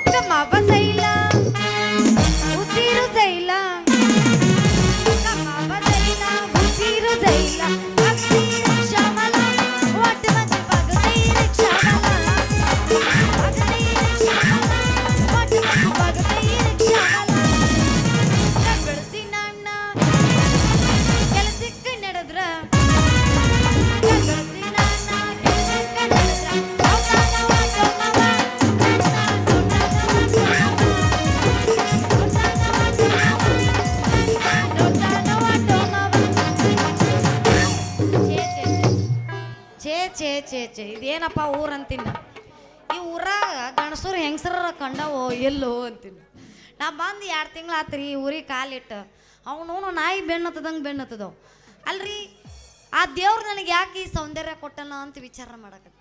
ಕಮ್ಮವ ಸೈಲ ಉಸಿರು ಸೈಲ ಕಮ್ಮವ ಸೈಲ ಉಸಿರು ಸೈಲ ಭಕ್ತಿ ರಿಕ್ಷಾವಲ ಒಟ್ಟು ಮಂದಿ ಭಕ್ತಿ ರಿಕ್ಷಾವಲ ಭಕ್ತಿ ರಿಕ್ಷಾವಲ ಒಟ್ಟು ಮಂದಿ ಭಕ್ತಿ ರಿಕ್ಷಾವಲ ಬೆಳೆಸಿ ನನ್ನ ಕೆಲಸಕ್ಕೆ ನಡೆದ್ರ ಬೆಳೆಸಿ ನನ್ನ ಕೆಲಸಕ್ಕೆ ನಡೆದ್ರ ಛೇ ಛೇ ಛೇ ಛೇ ಇದೇನಪ್ಪ ಊರ್ ಅಂತೀನಿ ಈ ಊರಾಗ ಗಣಸರು ಹೆಂಗಸರ ಕಂಡವೋ ಎಲ್ಲೋ ಅಂತೀನಿ ನಾ ಬಂದು ಎರಡು ತಿಂಗಳು ಆತ್ರಿ ಈ ಊರಿಗೆ ಕಾಲಿಟ್ಟು ಅವನು ನಾಯಿ ಬೆನ್ನತ್ತದಂಗೆ ಬೆನ್ನತ್ತದವು ಅಲ್ರಿ ಆ ದೇವ್ರು ನನಗೆ ಯಾಕೆ ಈ ಸೌಂದರ್ಯ ಕೊಟ್ಟನ ಅಂತ ವಿಚಾರ ಮಾಡಕತ್ತೀನಿ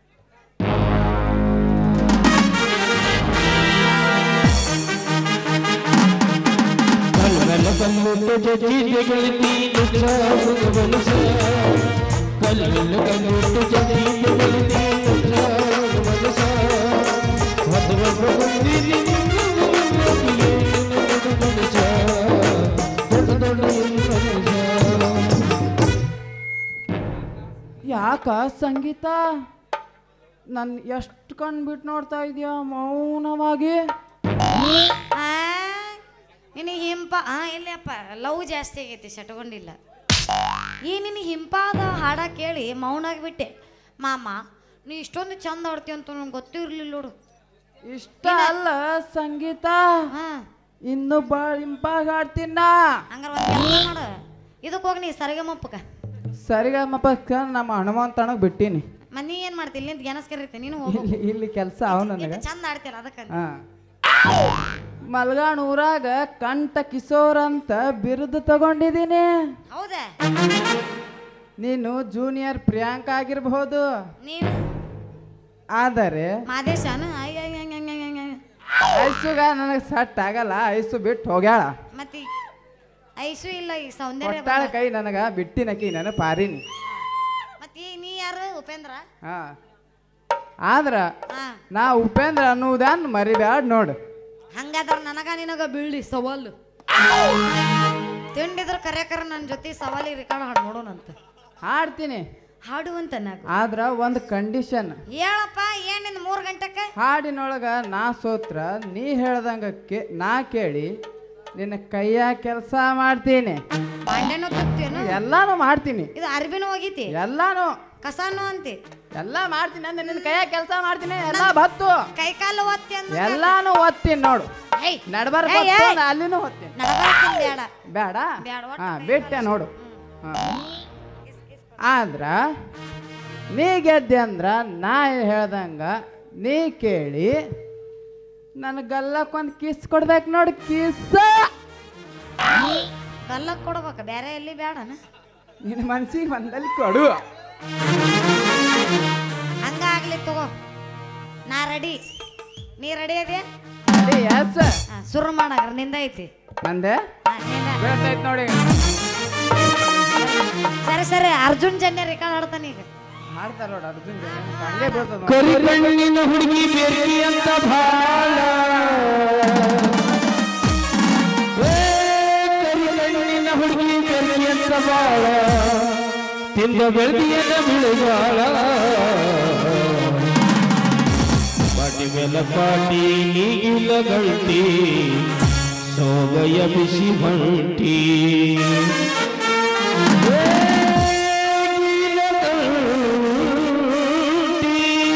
ಕಲ್ಗಲ ಕಲ್ಲು ಜೀವಿಗಳಿತಿ ಬಲಸ ಕಲ್ಗಲ ಕಲ್ಲು ಜೀವಿಗಳಿತಿ ಬಲಸ ಮಧುರ ಬಂದಿರಿ ಯಾಕ ಸಂಗೀತ ನನ್ ಎಷ್ಟು ಕಣ್ಬಿಟ್ಟು ನೋಡ್ತಾ ಇದೀಯ ಮೌನವಾಗಿ ಆ, ನಿನಗೆ ಹಿಂಪ ಆ ಇಲ್ಲಪ್ಪ ಲವ್ ಜಾಸ್ತಿ ಆಗೈತಿ ಸಟ್ಕೊಂಡಿಲ್ಲ ಈ ನಿನಗೆ ಹಿಂಪಾದ ಹಾಡ ಕೇಳಿ ಮೌನಾಗ್ಬಿಟ್ಟೆ ಮಾಮ ನೀ ಇಷ್ಟೊಂದು ಚಂದ ಆಡ್ತೀಯ ಅಂತ ನಂಗೆ ಗೊತ್ತೂ ಇರ್ಲಿಲ್ಲ ನೋಡು ಇಷ್ಟ ಅಲ್ಲ ಸಂಗೀತ ಹಾ ಇನ್ನು ಬಾಳ ಇಂಪಾಗ ಆಡ್ತೀನ ಹಂಗಾರೆ ಒಂದು ಕೆಲಸ ಮಾಡು ಇದಕ್ಕೆ ಹೋಗಿ ನೀ ಸರಿಗಮಪ್ಪಕ ಸರಿಗಮ್ಮಪ್ಪ ನಮ್ಮ ಹನುಮಂತಣಗ್ ಬಿಟ್ಟೀನಿ ಮನಿ ಏನು ಮಾಡ್ತೀನಿ ನಿಂತ ಗೆನಸ್ಕರಿತೆ ನೀನು ಹೋಗು ಇಲ್ಲಿ ಇಲ್ಲಿ ಕೆಲಸ ಅವ ನನಗ ಚಂದ ಆಡ್ತೀರ ಅದಕ್ಕೆ ಹಾ ಮಲ್ಗಾಣ್ ಊರಾಗ ಕಂಠ ಕಿಶೋರ್ ಅಂತ ಬಿರುದು ತಗೊಂಡಿದ್ದೀನಿ ಹೌದಾ ನೀನು ಜೂನಿಯರ್ ಪ್ರಿಯಾಂಕ ಆಗಿರಬಹುದು ನೀನು ಆದರೆ ಮಾದೇಶನ ಅಯ್ಯ ಅಯ್ಯ, ಅಯ್ಯ, ಅಯ್ಯ, ಅಯ್ಯ, ಅಯ್ಯ. ಐಸುಗ ನನಗೆ ಸಟ್ ಆಗಲ್ಲ ಐಸು ಬಿಟ್ಟು ಹೋಗ್ಯಾಳ ಮತ್ತೆ ಈ ಐಸು ಇಲ್ಲ ಈ ಸೌಂದರ್ಯ ಕೊಟ್ಟಾಳ ಕೈ ನನಗ ಬಿಟ್ಟಿನಕಿ ನನ್ನ ಪಾರಿನಿ ಮತ್ತೆ ಈ ನೀ ಯಾರು ಉಪೇಂದ್ರ ಹಾ ಆದ್ರ ಹಾ ನಾ ಉಪೇಂದ್ರ ಅನ್ನುವುದನ್ ಮರಿಬ್ಯಾಡ್ ನೋಡು ಹಂಗಾದ್ರ ನನಗ ನಿನಗ ಬೀಳಿ ಸವಾಲು ತಿಂಡಿದ್ರ ಕರೆ ನನ್ನ ಜೊತೆ ಸವಾಲಿಗೆ ರೆಕಾರ್ಡ್ ಹಾಡು ನೋಡೋಣಂತ ಹಾಡ್ತೀನಿ ಹಾಡುವಂತ ನಾಗ ಆದ್ರ ಒಂದು ಕಂಡೀಷನ್ ಹೇಳಪ್ಪ ಏನಿಂದ ಮೂರು ಗಂಟೆಗೆ ಹಾಡಿನೊಳಗ ನಾ ಸೋತ್ರ ನೀ ಹೇಳ್ದಂಗ ಕೇ ನಾ ಕೇಳಿ ನಿನ್ನ ಕೈಯ ಕೆಲಸ ಮಾಡ್ತೀನಿ ಬಾಂಡೆನೂ ತುತ್ತೇನು ಎಲ್ಲಾನು ಮಾಡ್ತೀನಿ ಇದು ಅರ್ಬಿನೂ ಹೋಗೈತಿ ಎಲ್ಲಾನು ಕಸಾನು ಅಂತಿ ಎಲ್ಲ ಮಾಡ್ತೀನಿ ಅಂದ್ರೆ ನಿನ್ನ ಕೈಯ ಕೆಲಸ ಮಾಡ್ತೀನಿ ಎಲ್ಲ ಬತ್ತು ಕೈ ಕಾಲು ಒತ್ತಿ ಅಂದ ಎಲ್ಲಾನು ಓದ್ತೀನಿ ನೋಡು ಹೇಯ್ ನಡ್ಬಾರ ಏಯ್, ಏಯ್. ಅಲ್ಲಿನೂ ಓದ್ತೀನಿ ನಡಬರ್ತೀನಿ ಬೇಡ ಬೇಡ ಬ್ಯಾಡ, ಒಟ್ಟು ಹಾ ಕೈ ಬಿಟ್ಟೆ ನೋಡು ಹಾ. ಆದ್ರ ನೀ ಗೆದ್ದೆ ಅಂದ್ರ ನಾ ಹೇಳ್ದಂಗ ನೀ ಕೇಳಿ ನನ್ನ ಗಲ್ಲಕ್ಕೊಂದು ಕಿಸ್ ಕೊಡ್ಬೇಕು ನೋಡು ಕಿಸ್ ಗಲ್ಲಕ್ ಕೊಡ್ಬೇಕು ಬೇರೆ ಎಲ್ಲಿ ಬೇಡನ ನಿನ್ನ ಮನ್ಸಿಗೆ ಒಂದಲ್ಲಿ ಕೊಡು ಹಂಗಾಗ್ಲಿ ತಗೋ ನಾ ರೆಡಿ ನೀ ರೆಡಿ ಅದೇ ಎಸ್ ಶುರು ಮಾಡಾಗ್ರ ನಿಂದ ಐತಿ ನಂದೆ ಹಾ, ನಿಂದ. ಬೀಳ್ತೈತ್ ನೋಡಿ ಸರಿ ಸರಿ ಅರ್ಜುನ್ ಜನ್ಯ ರೆಕಾರ್ಡ್ ಆಡ್ತಾನೆ ಈಗ ಮಾಡ್ತಾರ ನೋಡು ಅರ್ಜುನ್ ಹಂಗೆ ಬೀಳ್ತದ ನೋಡು. ಕರಿ ಕಣ್ಣಿನ ಹುಡುಗಿ ಬೇಕಿ ಅಂತ ಭಾಳ ಏ, ಕರಿ ಕಣ್ಣಿನ ಹುಡುಗಿ ಬೇಕಿ ಅಂತ ಭಾಳ ತಿಂದ ಬೆಳ್ದಿಯನ ಬಿಳುಗಾಳ ಪಾಟಿ ಮೇಲ ಪಾಟಿ ನೀಗಿಲ ಗಂಟಿ ಸೋಗಯ ಬಿಸಿ ಬಂಟಿ ಏ, ಗೀಲ ಗಂಟಿ.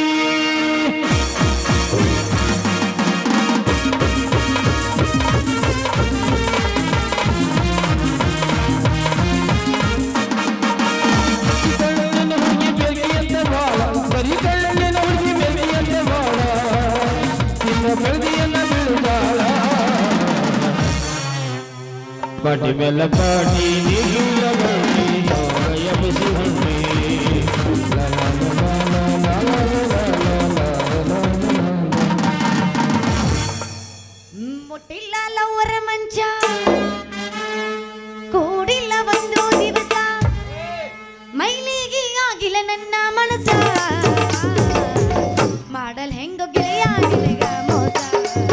ಕಣ್ಣಿನ ಹುಡುಗಿ ಬೇಕಿ ಅಂತ ಬಾಳ ಬರೀ ಕಣ್ಣಿನ ಹುಡುಗಿ ಬೇಕಿ ಅಂತ ಬಾಳ ತಿನ್ನ ಬೆಳ್ದಿಯನ್ನ ಬೀಳುಗಾಳ ಪಾಟಿ ಮೇಲ ಪಾಟಿ ನೀಗಿಲ್ಲ ಗಂಟಿ ಸೋಗಯ ಬಿಸಿ ಹೊಂಟಿ ಲಾ ಲಾ ಲಾ ಲಾ ಲಾ ಲಾ ಲಾ ಲಾ ಲಾ ಲಾ ಮುಟ್ಟಿಲ್ಲ ಲವ್ವರ ಮಂಚ ಕೂಡಿಲ್ಲ ಒಂದು ದಿವಸ ಮೈಲಿಗೆ ಆಗಿಲ್ಲ ನನ್ನ ಮನಸ ಮಾಡಲ್ ಹೆಂಗ ಗೆಳೆಯ ನಿನಗ ಮೋಸ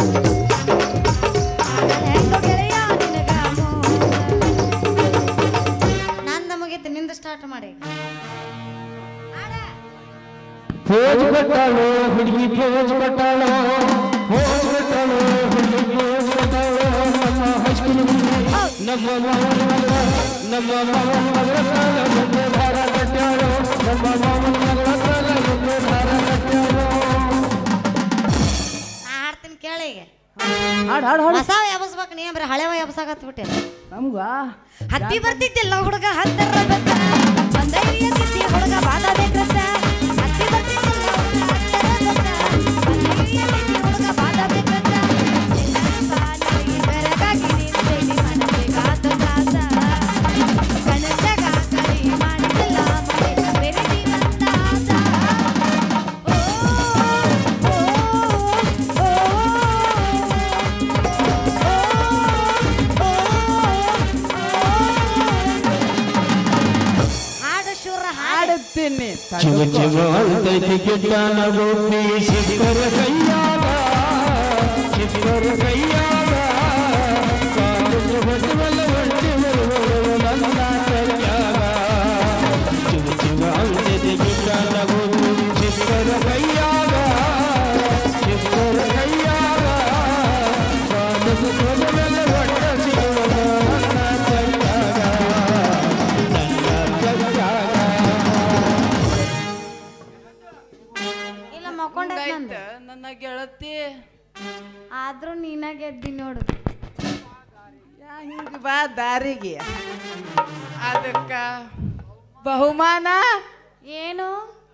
ಕೊಟ್ಟಾಳು ಹುಡುಗಿ ಪೋಸ್ ಕೊಟ್ಟಾಳು ಪೋಸ್ ಕೊಟ್ಟಾಳು ಹುಡುಗಿ ಪೋಸ್ ಕೊಟ್ಟಾಳು ನಮ್ಮ ಹೈಸ್ಕೂಲ್ ನಮ್ಮ ಮಾವನ ಮಗಳ ನಮ್ಮ ಮಾವನ ಮಗಳ ಕಾಲ ಮುಂದೆ ಭಾರ ಕಟ್ಟಾಳು ನಮ್ಮ ಮಾವನ ಮಗಳ ಕಾಲ ಮುಂದೆ ಭಾರ ಕಟ್ಟಾಳು ನಾ ಹಾಡ್ತೀನಿ ಕೇಳಿ ಈಗ ಹಾಡು ಹಾಡು ಹಾಡು ಹೊಸವ ಎಬಸ್ಬೇಕು ನೀ ಬರೀ ಹಳೆವ ಎಬಸಾಕತ್ಬಿಟ್ಟೆ ನಮ್ಗ ಹತ್ತಿ ಬರ್ತಿದ್ದಿಲ್ಲ ಹುಡುಗ ಹತ್ತರ ಬಸ್ಸ ಬಂದೈರಿಯ ಸಿದ್ದಿ ಹುಡುಗ ಬಾದಬೇಕಂತ ಹತ್ತಿ ಬರ್ತಿದ್ದಿಲ್ಲ ಹುಡುಗ ಹತ್ತರ ಬಸ್ಸ ಬಂದೈರಿಯ ಸಿದ್ದಿ ಹುಡುಗ ಬಾದಬೇಕಂತ ನಿನ್ನ ಬಾಳಿಗೆ ಬೆರಗಾಗಿ ನಿಂತೇನಿ ಮನಸ್ಸಿಗೆ ಕಾದ ಕಾದ ಕನಸಗ ಕಡಿ ಮಾಡಿದಿಲ್ಲ ಮನೆಗ ಬೆರೆದಿವಂತ ಆದ. ಓ, ಓ, ಓ, ಹಾಡು ಶೂರ ಹಾಡು ಹಾಡುತ್ತೀನಿ ಚಿವ ಚಿವ ಅಂತೈತಿ ಗಿಡ್ಡನ ಗೋಪಿ ಸಿಕ್ಕರ ಕೈಯಾಗ ಸಿಕ್ಕರ ಕೈಯಾಗ ಕಾಡು ಹೊಟ್ಟೆವಲ್ಲ ಹೊಟ್ಟೆ ಬರುವವರು ನನ್ನ ಕೈಯಾಗ ಚಿವ ಚಿವ ಅಂತೈತಿ ಗಿಡ್ಡನ ಗೋಪಿ ಸಿಕ್ಕರ ಕೈಯಾಗ ಸಿಕ್ಕರ ಕೈಯಾಗ ಕಾಡು ಹೊಟ್ಟೆವಲ್ಲ ಹೊಟ್ಟೆ ಸಿಗುವವರು ನನ್ನ ಕೈಯಾಗ ನನ್ನ ಕೈಯಾಗ ಇಲ್ಲ ಮಕ್ಕೊಂಡೈತ್ ನಂದು ನನ್ನ ಗೆಳತಿ ಆದ್ರೂ ನೀನ ಗೆದ್ದಿ ನೋಡು ಯಾ ಹಿಂಗ ಬಾ ದಾರಿಗೆ ಅದಕ್ಕ ಬಹುಮಾನ ಏನು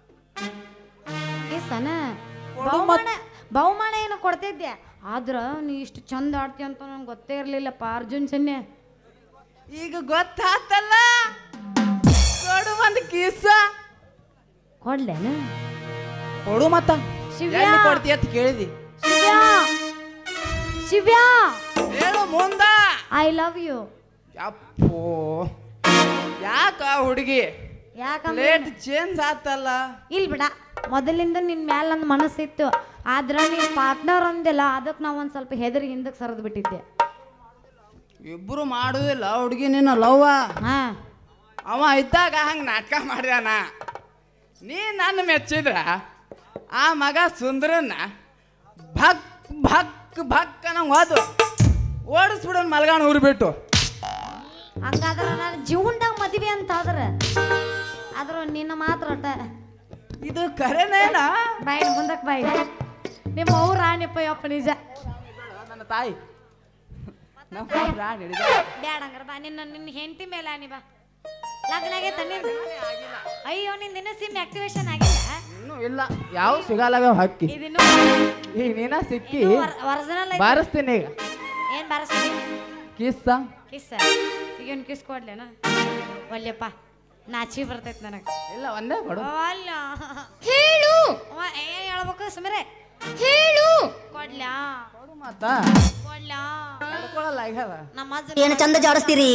ಏ ಸನ ಕೊಡು ಬಹುಮಾನ ಬಹುಮಾನ ಏನು ಕೊಡ್ತಿದ್ದೆ ಆದ್ರ ನೀ ಇಷ್ಟು ಚಂದ ಆಡ್ತಿ ಅಂತ ನಂಗೆ ಗೊತ್ತೇ ಇರ್ಲಿಲ್ಲಪ್ಪ ಅರ್ಜುನ್ ಸನ್ನೆ ಈಗ ಗೊತ್ತಾತಲ್ಲ ಕೊಡು ಒಂದು ಕಿಸ ಕೊಡ್ಲೇನು ಕೊಡು ಮತ್ತ ಶಿವ್ಯಾ. ಎಲ್ಲಿ ಕೊಡ್ತಿ ಅಂತ ಕೇಳಿದಿ ಶಿವ್ಯಾ ಶಿವ್ಯಾ ಹೇಳು ಮುಂದ ಐ ಲವ್ ಯು ಯಪ್ಪೋ ಯಾಕ ಹುಡುಗಿ ಯಾಕಂದ್ರೆ ಲೇಟ್ ಚೇಂಜ್ ಆತಲ್ಲ ಇಲ್ ಬಿಡ ಮೊದಲಿಂದ ನಿನ್ ಮ್ಯಾಲ ನನ್ನ ಮನಸ್ಸಿತ್ತು ಆದ್ರ ನೀನ್ ಪಾರ್ಟ್ನರ್ ಅಂದಿಲ್ಲ ಅದಕ್ಕೆ ನಾವು ಒಂದ್ ಸ್ವಲ್ಪ ಹೆದರಿ ಹಿಂದಕ್ಕೆ ಸರಿದು ಬಿಟ್ಟಿದ್ದೆ ಇಬ್ರು ಮಾಡುದಿಲ್ಲ ಹುಡುಗಿ ನಿನ್ನ ಲವ್ವ ಹಾ ಅವ ಇದ್ದಾಗ ಹಂಗೆ ನಾಟಕ ಮಾಡ್ಯಾನ ನೀ ನನ್ನ ಮೆಚ್ಚಿದ್ರ ಆ ಮಗ ಸುಂದ್ರನ್ನ ಭಕ್ ಭಕ್ ಭಕ್ ಅನ್ನಂಗ್ ಹೋದು ಓಡಿಸ್ಬಿಡೋನ್ ಮಲ್ಗಾಣ ಊರು ಬಿಟ್ಟು ಹಂಗಾದ್ರ ನಾನು ಜೀವನದಾಗ ಮದ್ವೆ ಅಂತ ಆದ್ರ ಆದ್ರೂ ನಿನ್ನ ಮಾತ್ರ ಒಟ್ಟ ಇದು ಕರೆನೇನಾ ಬಾಯಿ ಮುಂದಕ್ಕೆ ಬಾಯಿ ನಿಮ್ಮ ಅವ್ರ ರಾಣಿಪ್ಪ ಯಪ್ಪ ನಿಜ ನನ್ನ ತಾಯಿ ನಮ್ಮ ರಾಣಿ ಹಿಡಿದ. ಬ್ಯಾಡ ಹಂಗಾರ ಬಾ ನಿನ್ನ ನಿನ್ನ ಹೆಂಡತಿ ಮೇಲೆ ಆನಿ ಬಾ ಲಗ್ನ ಆಗೈತ ನಿಂದು ಅಯ್ಯೋ ನಿಂದ ಇನ್ನೂ ಸಿಮ್ ಆಕ್ಟಿವೇಶನ್ ಆಗಿಲ್ಲ ಇನ್ನೂ ಇಲ್ಲ ಯಾವ ಸಿಗಲ್ಲ ಹಕ್ಕಿ ಇದಿನ್ನು ಈಗ ನೀನ ಸಿಕ್ಕಿ ಒರಿಜಿನಲ್ ಬಾರಿಸ್ತೀನಿ ಈಗ ಏನ್ ಬಾರಿಸ್ತೀನಿ ಕಿಸ್ಸ ಕಿಸ್ ಈಗೇನು ಕಿಸ್ ಕೊಡ್ಲೇನ ಒಲ್ಲೆಪ್ಪ ನಾಚಿ ಬರ್ತೈತೆ ನನಗೆ ಇಲ್ಲ ಒಂದೇ ಕೊಡು ಅಲ್ಲ ಹೇಳು ಏನ್ ಹೇಳ್ಬೇಕು ಸುಮರೆ ಹೇಳು ಕೊಡ್ಲಾ ಕೊಡು ಮತ್ತ ಕೊಡ್ಲಾ ತಡ್ಕೊಳಲ್ಲ ಈಗ ನಮ್ಮ ಅಜ್ಜ ಏನು ಚಂದ ಜಾಡಿಸ್ತೀರಿ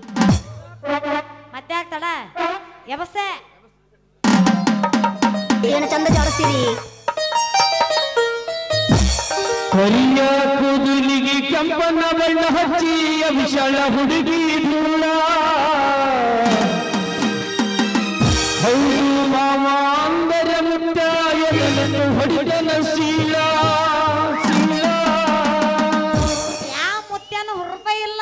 ಮತ್ತೆ ಆಗ್ತಾಳ ಯಬಸ್ಸೆ ಏನು ಚಂದ ಜಾಡಿಸ್ತೀರಿ ಕರಿಯ ಕೂದಲಿಗೆ ಕೆಂಪನ ಬಣ್ಣ ಹಚ್ಚಿ ವಿಶಾಲ ಹುಡುಗಿ ಧೂಳ ಹೌದು ಮಾವ ಅಂದರೆ ಮುತ್ತಾಯನನ್ನು ಹೊಡೆದನ ಶೀಲ ಶೀಲ ಯಾವ ಮುತ್ಯಾನು ಹುರ್ಪೈ ಇಲ್ಲ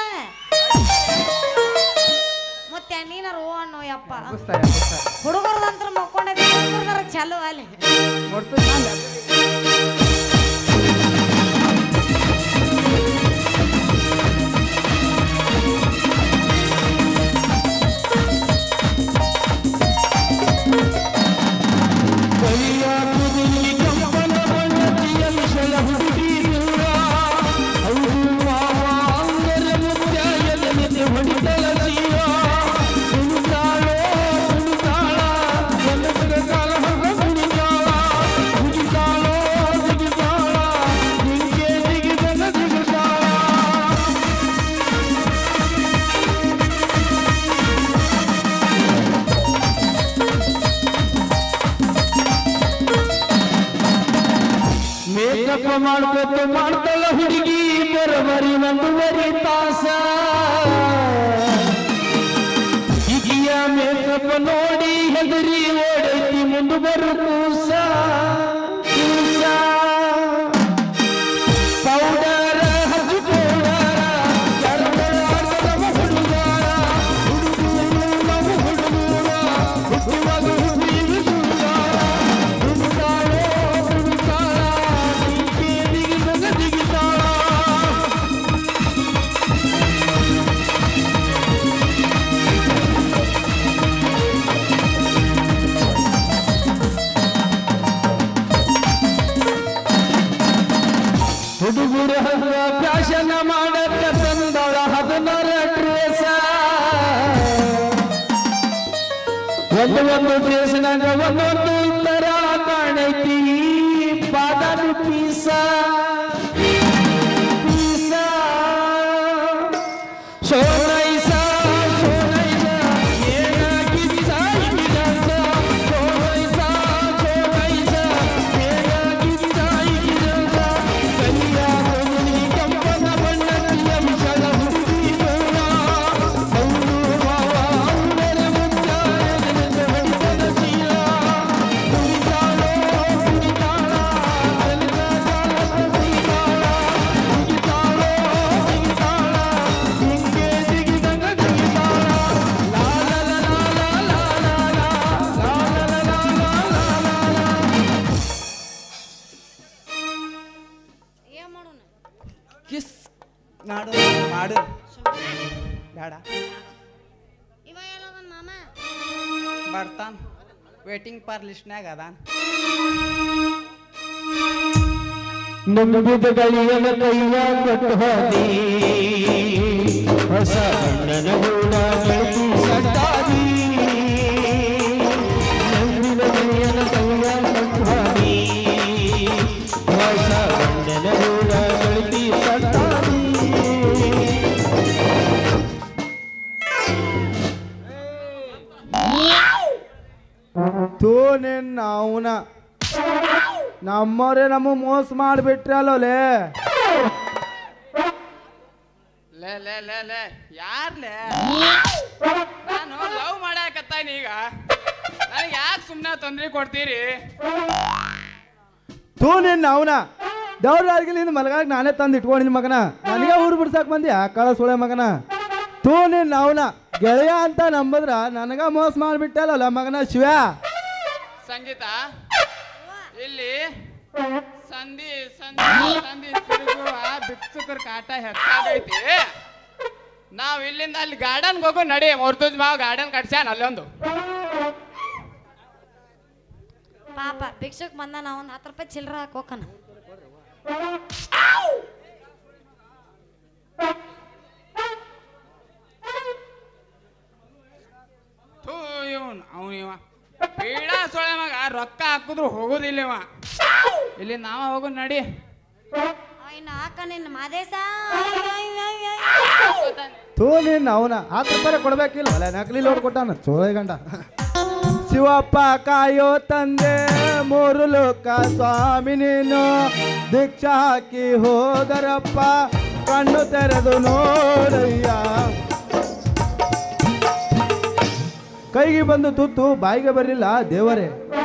ಮುತ್ಯ ನೀನಾರ ಓ ಅನ್ನೋ ಯಪ್ಪ ಮುಗಿಸ್ತಾರೆ ಮುಗಿಸ್ತಾರೆ ಹುಡುಗರದಂತ್ರ ಮಕ್ಕೊಂಡೈತಿ ಹುಡುಗರ್ದಾರ ಚಲೋ ಅಲ್ಲಿ ಕೊಡ್ತು ನಾನು. ಕರಿಯ ಕೂದಲಿಗೆ ಕೆಂಪನ ಬಣ್ಣ ಹಚ್ಚಿಯ ವಿಶಾಲ ಹುಡುಗಿ ಧೂಳ ಹೌದು ಮಾವ ಅಂದರೆ ಮುತ್ತಾಯನನ್ನು ಹೊಡೆದನ ಶೀಲ ಕುಣಿತಾಳೋ ಕುಣಿತಾಳ ಜನಪದ ಕಾಲ ಹೊರ ಕುಣಿತಾಳ ಕುಣಿತಾಳೋ ಕುಣಿತಾಳ ನಿಂಗೆ ದಿಗಿದನ ದಿಗುತ್ತಾಳ ಮೇಕಪ್ ಮಾಡ್ಕೊತ ಮಾಡ್ತಾಳ ಹುಡುಗಿ ಬರಬರಿ ಒಂದೂವರೆ ತಾಸ ಈಗಿಯ ಮೇಕಪ್ ನೋಡಿ ಹೆದರಿ ಓಡೈತಿ ಮುಂದೆ ಬರು ಕೂಸ ಹುಡುಗರು ಹಂಗ ಫ್ಯಾಷನ್ ಮಾಡತ್ತ ತಂದಳ ಹದಿನಾರ ಡ್ರೆಸ್ ಒಂದು ಒಂದು ಡ್ರೆಸ್ನಾಗ ಒಂದೊಂದು ತರ ಕಾಣೈತಿ ಬಾದಾಮಿ ಪೀಸ ಪೀಸ ಸೋನೈಸ ಸೋನೈಸ ಏನಾಗಿದ್ದ ಇಗಿದಂತ ಸೋನೈಸ ಸೋನೈಸ ಏನಾಗಿದ್ದ ಇಗಿದಂತ ಕೈಯ ಕೊನಿ ಕಂಪನ ಬಣ್ಣದ ವಿಷದ ಹುಡುಗಿ ನೋಡ ಹೌದು ಮಾವ ಅಂದರೆ ಮುಚ್ಚಾರೆ ಹೊಡಿತದ ಚೀಲ ಕುಡಿತಾಳೋ ಕುಡಿತಾಳ ಬೆಳೆದ ಜಾಲದ ಕುಡಿತಾಳ ಕುಡಿತಾಳೋ ಕುಡಿತಾಳ ಹಿಂಗೆ ಜಿಗಿದಂಗ ಜಿಗಿತಾಳ ಲಾ ಲಾ ಲಾ ಲಾ ಲಾ ಲಾ ಲಾ ಲಾ ಲಾ ಲಾ ಲಾ ಲಾ ಏನ್ ಮಾಡೋಣ ಕಿಸ್ ಮಾಡು ಮಾಡು ಬೇಡ ಇವ ಎಲ್ಲದನ್ ಮಾಮ ಬರ್ತಾನ ವೇಟಿಂಗ್ ಫಾರ್ ಲಿಸ್ಟ್ನಾಗ ಅದಾನ ನಂಬಿದ ಗಳಿಯನ ಕೈಯ ಕೊಟ್ಟು ಹೋದಿ ಹೊಸ ಬಣ್ಣದ ಗೂಡ ಬೆಳಕಿ ಸಟ್ಟಾದಿ ನಂಬಿದ ಗಳಿಯನ ಕೈಯ ಕೊಟ್ಟು ಹೋದಿ ಹೊಸ ಬಣ್ಣದ ಗೂಡ ಬೆಳಕಿ ಸಟ್ಟಾದಿ ತೂ ನಿನ್ನ ಅವನ ನಮ್ಮವ್ರೆ ನಮ್ಮ ಮೋಸ ಮಾಡಿಬಿಟ್ರಲ್ಲೋಲೆ ಲೇ ಲೇ ಲೇ ಲೇ ಯಾರ್ಲೇ ನಾನು ಲವ್ ಮಾಡಾಕತ್ತಾನ ಈಗ ನನಗೆ ಯಾಕೆ ಸುಮ್ಮನೆ ತೊಂದರೆ ಕೊಡ್ತೀರಿ ತೂ ನಿನ್ನ ಅವನ ದೌರ್ಲಾರ್ಗಿಲಿಂದ ಮಲಗಾಗ ನಾನೇ ತಂದು ಇಟ್ಕೊಂಡಿನ ಮಗನ ನನಗೆ ಊರು ಬಿಡ್ಸಕ್ ಬಂದಿ ಆ ಕಳ ಸುಳೆ ಮಗನ ತೂ ನಿನ್ನ ಅವನ ಗೆಳೆಯ ಅಂತ ನಂಬದ್ರ ನನಗ ಮೋಸ ಮಾಡಿಬಿಟ್ಟಲ್ಲ ಮಗನ ಶಿವ ಸಂಗೀತ ಇಲ್ಲಿ ಸಂಧಿ ಸಂಧಿ ಸಂಧಿ ತಿರುಗುವ ಭಿಕ್ಷುಕರ ಕಾಟ ಹೆಚ್ಚಾಗೈತಿ ನಾವ್ ಇಲ್ಲಿಂದ ಅಲ್ಲಿ ಗಾರ್ಡನ್ಗೆ ಹೋಗೋ ನಡಿ ಮೊರ್ತುಜ್ ಮಾವ ಗಾರ್ಡನ್ ಕಟ್ಸ್ಯಾನ ಅಲ್ಲೊಂದು ಪಾಪ ಭಿಕ್ಷಕ್ ಬಂದ ನಾ ಒಂದು ಹತ್ತು ರೂಪಾಯಿ ಚಿಲ್ಲರ ಹಾಕೋಕನ ಥೂ ಇವನ್ ಅವನು ಇವ ಪೀಡ ಸೊಳೆ ಮಗ ರೊಕ್ಕ ಹಾಕಿದ್ರು ಹೋಗೋದಿಲ್ಲ ಇವ ಇಲ್ಲಿ ನಾವ ಹೋಗೋ ನಡಿ ಇನ್ನು ಹಾಕ ನಿನ್ನ ಮಾದೇಶ ತೂ ನಿನ್ನ ಅವನ ಹತ್ತು ರೂಪಾಯಿ ಕೊಡ್ಬೇಕಿಲ್ಲ ಅಲ್ಲ ನಕಲಿ ಲೋಡ್ ಕೊಟ್ಟಾನ ಚೋಳೆ ಗಂಡ ಶಿವಪ್ಪ ಕಾಯೋ ತಂದೆ ಮೂರು ಲೋಕ ಸ್ವಾಮಿ ನೀನು ದೀಕ್ಷಾ ಹಾಕಿ ಹೋದರಪ್ಪ ಕಣ್ಣು ತೆರೆದು ನೋಡಯ್ಯ ಕೈಗೆ ಬಂದು ತುತ್ತು ಬಾಯಿಗೆ ಬರಲಿಲ್ಲ ದೇವರೇ